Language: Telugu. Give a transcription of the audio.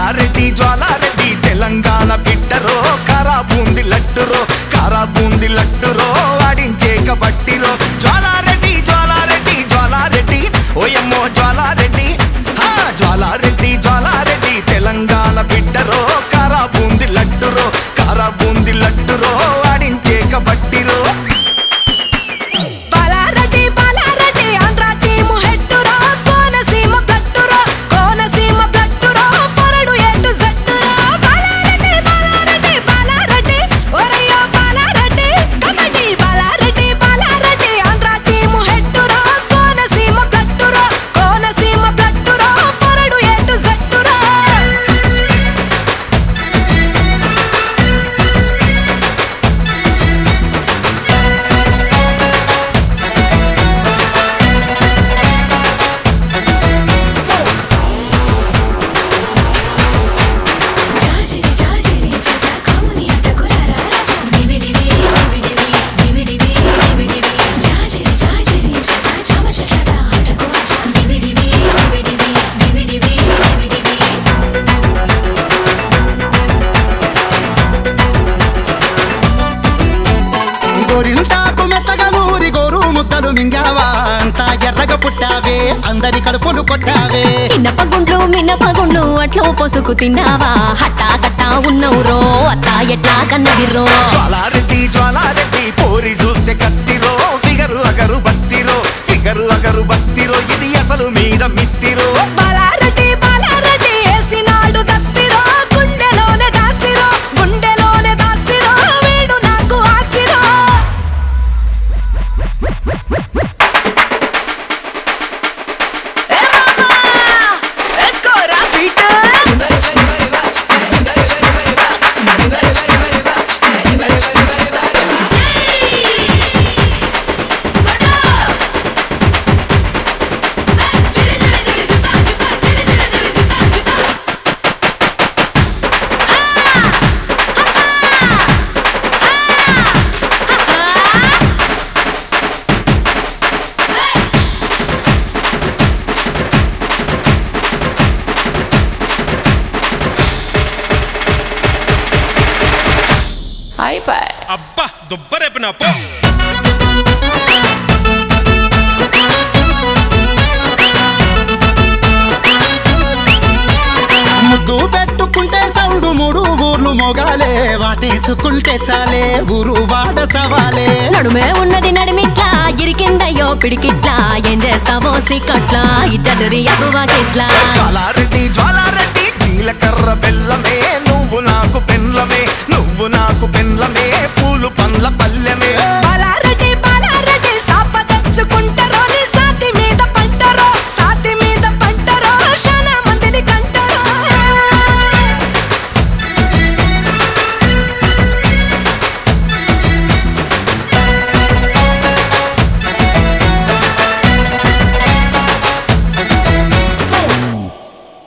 జ్వాలారెడ్డి జ్వాలారెడ్డి తెలంగాణ బిడ్డరో కారా బూంది లడ్డురో కారా బూంది లడ్డురో ఆడించేక బట్టిరో జ్వాలారెడ్డి జ్వాలారెడ్డి జ్వాలారెడ్డి ఓయమ్మో జ్వాలారెడ్డి హా జ్వాలారెడ్డి జ్వాలారెడ్డి తెలంగాణ బిడ్డరో కారా బూంది లడ్డురో కారా బూంది లడ్డురో ఆడించేక బట్టిరో బాలారెడ్డి బాలారెడ్డి ఆంధ్ర టీము హెట్టురా కోనసీమ బ్లట్టురా కోనసీమ బ్లట్టురా పొరడు ఎటు జట్టురా బాలారెడ్డి బాలారెడ్డి బాలారెడ్డి ఒరయ్యో బాలారెడ్డి కబడ్డీ బాలారెడ్డి బాలారెడ్డి ఆంధ్ర టీము హెట్టురా కోనసీమ బ్లట్టురా కోనసీమ బ్లట్టురా పొరడు ఎటు జట్టురా జాజిరి జాజిరి జజా కముని అటకురారా రాజా డివిడివి డివిడివి డివిడివి డివిడివి జాజిరి జాజిరి జజా చమచటట అటకు రాజా డివిడివి డివిడివి డివిడివి డివిడివి గోరింటాకు మెత్తగా నూరి గోరు ముద్దలు మింగావా అంతా ఎర్రగా పుట్టావే అందరి కడుపులు కొట్టావే మినపగుండ్లు మినపగుండ్లు అట్లో పొసుకు తిన్నావా హట్టా కట్టా ఉన్నవురో అత్త ఎట్లా కన్నదిరో జ్వాలారెడ్డి జ్వాలారెడ్డి పోరి చూస్తే కత్తిరో ఫిగరు అగరు బత్తిరో ఫిగరు అగరు బత్తిరో ఇది అసలు మీద మిత్తిరో బాలారెడ్డి బాలారెడ్డి ఏసినాడు దస్తిరో గుండెలోనే దాస్తిరో గుండెలోనే దాస్తిరో వీడు నాకు ఆస్తిరో ఎస్కోరా అబ్బా దుబ్బరేపిన పో ముద్దు పెట్టుకుంటే సౌడు మూడు ఊర్లు మొగాలే వాటేసుకుంటే చాలే ఊరు వాడ సవాలే నడుమే ఉన్నది నడిమిట్లా ఇరికిందయ్యో పిడికిట్లా ఏం చేస్తావో సిక్కట్లా ఇచ్చదురి అగువకిట్లా జ్వాలారెడ్డి జ్వాలారెడ్డి జీలకర్ర బెల్లమే నువ్వు నాకు పెన్లమే నువ్వు నాకు పెన్లమే పూలు పండ్ల పల్లె